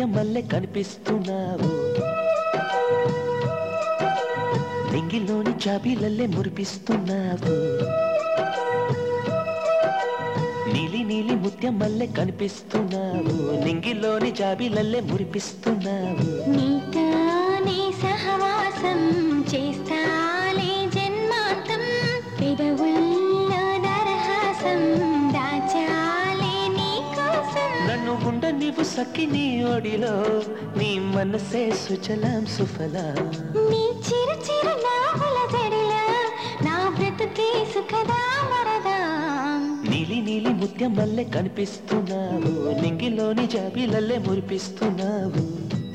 ముత్యం మల్లె కనిపిస్తున్నావు నింగిలోని చాబీలల్లే మురిపిస్తున్నావు నీలి నీలి ముత్యం మల్లె కనిపిస్తున్నావు నింగిలోని జాబీలల్లే మురిపిస్తున్నావు నీతోనే సహవాసం చేస్తాలే జన్మాంతం పెదవుల్లో దరహాసం దాచాలే నీకోసం నన్ను ఉండ నీవు సఖి నీ ఒడిలో నీ మనసే సుజలాం సుఫలాం నీ చిరు చిరు నావుల జడిలో నా బ్రతుకే సుఖదా వరదా నీలి నీలి ముత్యం మల్లె కనిపిస్తున్నావు నింగిలోని జాబీలల్లే మురిపిస్తున్నావు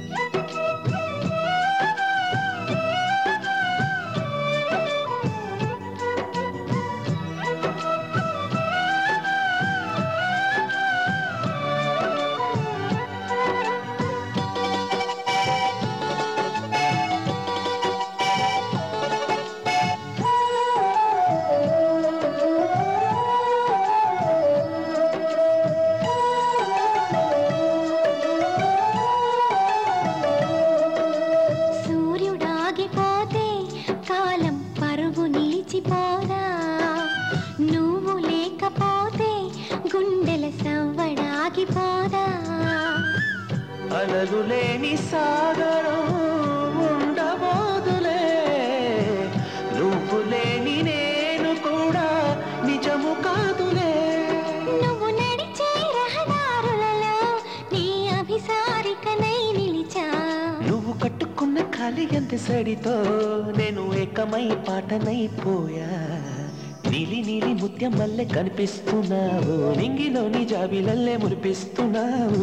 సూర్యుడాగిపోతే కాలం పరుగు నిలిచిపోదా నువ్వు లేకపోతే గుండెల సవ్వడాగిపోదా అలలు లేని సాగరం ఉండబోదులే నువ్వు లేని నేను కూడా నిజము కాదులే నువ్వు నడిచే రహదారులలో నీ అభిసారికనై నిలిచా నువ్వు కట్టుకున్న ఖాళీ ఎంత సడితో నేను ఏకమై పాటనైపోయా నీలి నీలి ముత్యం మల్లె కనిపిస్తున్నావు నింగిలోని జాబిలల్లే మురిపిస్తున్నావు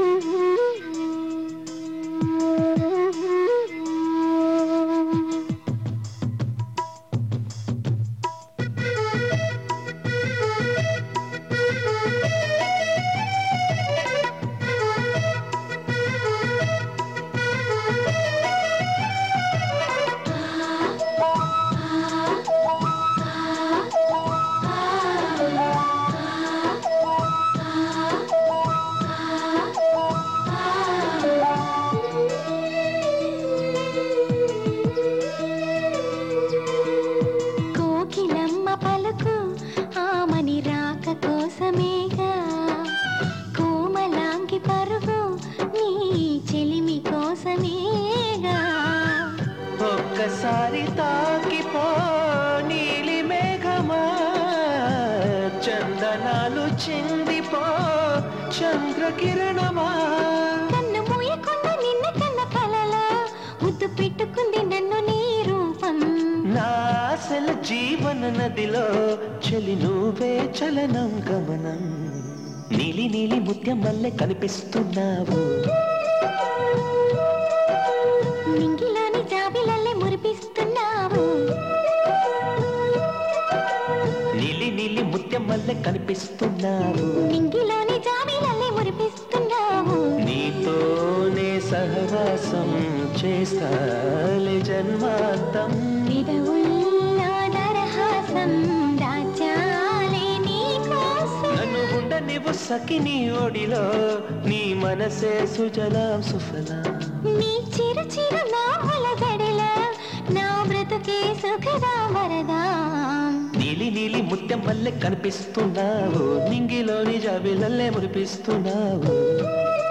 కోకిలమ్మ పలుకు ఆమని రాక కోసమేగా కోమలాంగి పరుగు నీ చెలిమి కోసమేగా ఒక్కసారి తాకిపో నీలి మేఘమా చందనాలు చిందిపో చంద్రకిరణమా కన్ను మూయకుండా నిన్న కన్న కలలో ముద్దు పెట్టుకుంది నన్ను నీ రూపం నా ఆశల జీవన నదిలో చలి నువ్వే చలనం గమనం నీలి నీలి ముత్యం మల్లె కనిపిస్తున్నావు నింగిలోని జాబిలల్లే మురిపిస్తున్నావు నీలి నీలి ముత్యం మల్లె కనిపిస్తున్నావు నింగిలోని జాబిలల్లే మురిపిస్తున్నావు నీతోనే సహవాసం చేస్తాలి జన్మాంతం పెదవుల్లో దరహాసం దాచాలే నీకోసం నన్ను ఉండ నీవు సఖి నీ ఒడిలో నీ మనసే సుజలాం సుఫలాం నీ చిరు చిరు నామల గడిలో నా బ్రతుకే సుఖదా వరదా నీలి నీలి ముత్యం మల్లె కనిపిస్తున్నావు నింగిలోని జాబిలల్లే మురిపిస్తున్నావు